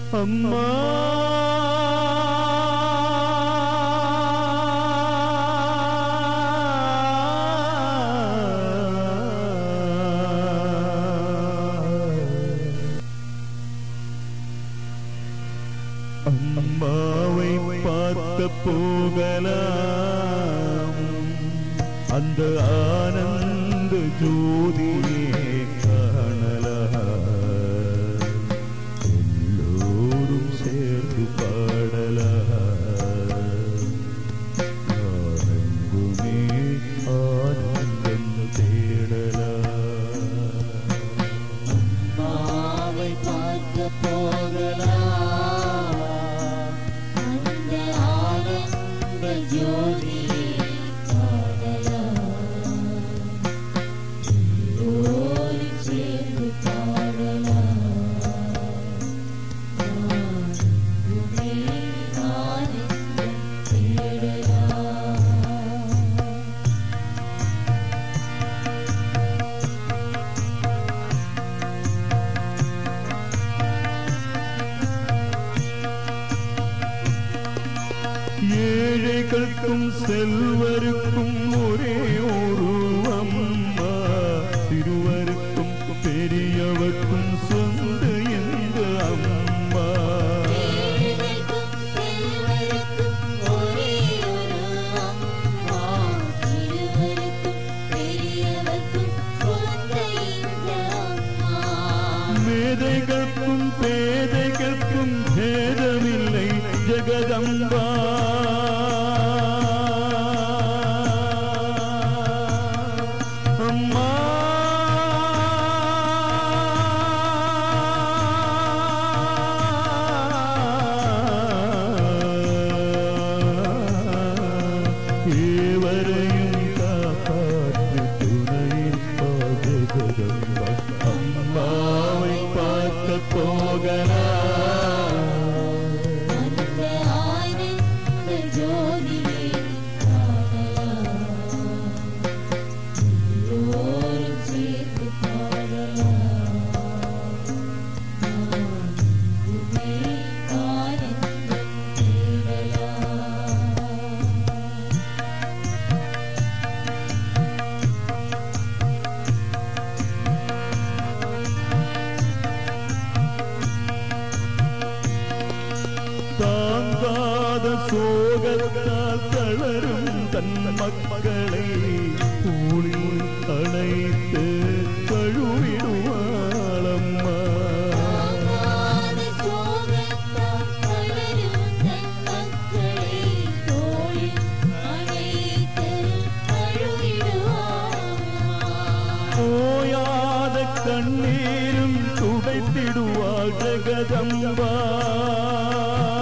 அம்மா அம்மாவை பார்க்க போகலாம் அந்த ஆனந்த ஜோதியே காணலாம் எல்லோரும் சேர்ந்து பாடலாம் ஆனந்தமே ஆனந்தம் தேடலாம் மாவை பார்க்க போகலாம் அந்த ஆனந்த ஜோதியை காணலாம் எல்லோரும் சேர்ந்து பாடலாம் ஆனந்தமே ஆனந்தம் தேடலாம் ஏழைகளுக்கும் செல்வருக்கும் ஒரே ஒரு அம்மா சிறுவருக்கும் பெரியவர்க்கும் சொந்த எந்த அம்மா ஏழைகளுக்கும் செல்வருக்கும் ஒரே ஒரு அம்மா இருவருக்கும் பெரியவர்க்கும் சொந்த இந்த அம்மா மேதைகளுக்கும் பேதைகளுக்கும் பேதமில்லை ஜெகதம்பா அம்மா ஏவரையும் காப்பாற்று துணைப்பா ஜெகதம்பா அம்மாவை பார்க்க போகலாம் அந்த ஆனந்த ஜோதியை காணலாம் எல்லோரும் சேர்ந்து பாடலாம் ஆனந்தமே ஆனந்தம் தேடலாம் தாங்காத சோகத்தால் தளரும் தன் மக்களை தூளில் அணைத்து கழுவிடுவாளம்மா தாங்காத சோகத்தால் தளரும் தன் மக்களை தோளில் அணைத்து அழுவிடுவாள். ஓயாத கண்ணீரும் துடைத்திடுவாள் ஜெகதம்பா